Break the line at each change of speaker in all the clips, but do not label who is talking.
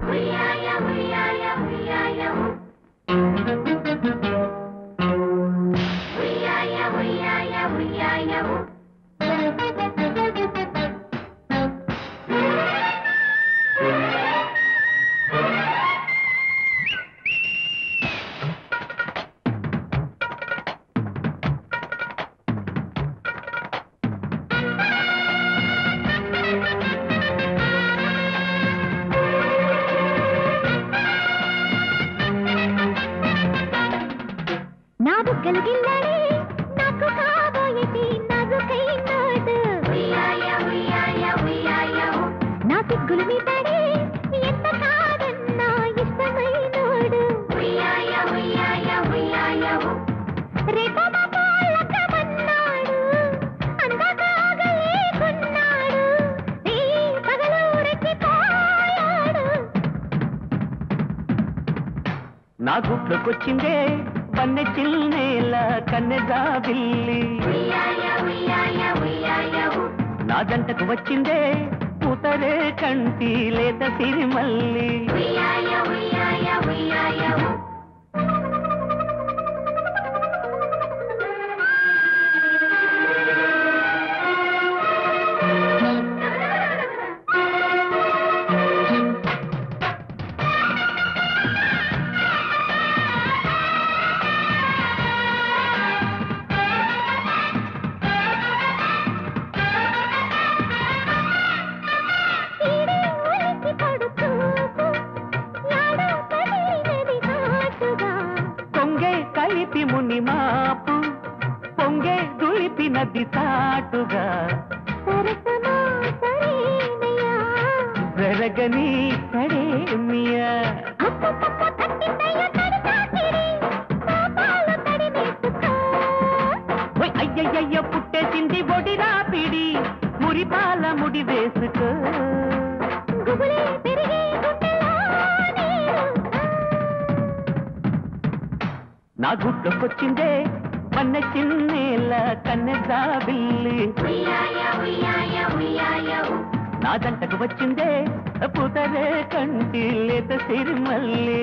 నా బుగ్గలు గిల్లాడే నాకు కాబోయేటి నాజుకైనాడు నా సిగ్గులు మీటాడే ఎంత కాదన్నా ఇష్టమైనోడు రేపో మాపో లగ్గమన్నాడు అందాక ఆగలేకున్నాడు నీ పగలు రెచ్చిపోయాడు
నా గుట్లోకొచ్చిందే పన్నె చిల్నేల కన్నెదా బిల్లి నా జంటకు వచ్చిందే పూతరే కంటి లేత సిరిమల్లి
ఈడే ఒలికి పడుతూపు యాడో కదిలినది ఘాటుగా
కొంగే కలిపి ముని మాపు పొంగే దులిపి నది సాటుగా
సరసమా సరేనయ్యా
జరగని సడేమియా
అప్పప్ప తట్టిందయ్య తడితాకిడి పాపాలు తడిమేసుకో
ఓయ్ అయ్యయ్యయ్య పుట్టేసింది ఒడిరా పిడి మురిపాల ముడి వేసుకో
గుబులే పెరిగే గుండెలో నీరు
నా గుట్లోకొచ్చిందే పన్న చిన్నేల కన్నెదా బిల్లి నా జంటకు వచ్చిందే పుతరే కంటి లేత సిరిమల్లి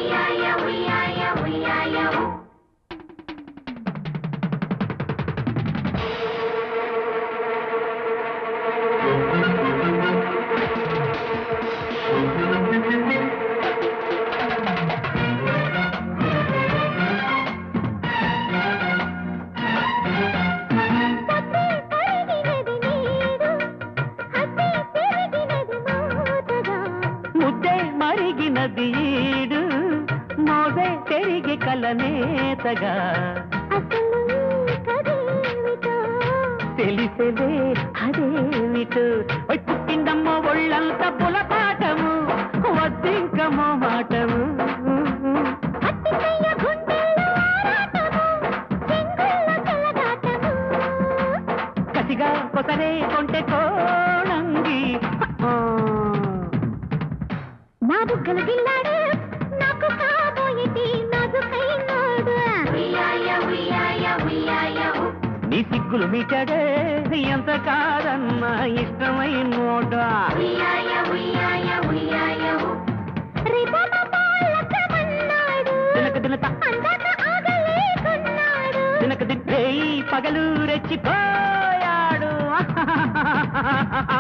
తప్పే కరిగినది నీడు హత్తే పెరిగినది మోతగా
ముద్దే మరిగినది ఈడు మోదే తెరిగి కలనేతగా
అసలు కదేమిటో
తెలిసేదే అదేమిటో ఓయ్ పుట్టిందమ్మ ఒళ్ళంత పులపాటము వద్దింకమో మాటము
అట్టిపయ్య గుండెల్లో ఆరాటము చెంగుల్లో చెలగాటము
కసిగా కొసరే కొంటె కోణంగి ఆ.
నా బుగ్గలు గిల్లాడు నాకు కాబోయేటి నాజుకైనాడు
నీ సిగ్గులు మీటాడే ఎంత కాదన్నా ఇష్టమైనోడా
రేపో మాపో లగ్గమన్నాడు
దినక దినత
అందాక ఆగలేకున్నాడు
దినక దిద్దే పగలు రెచ్చిపోయాడు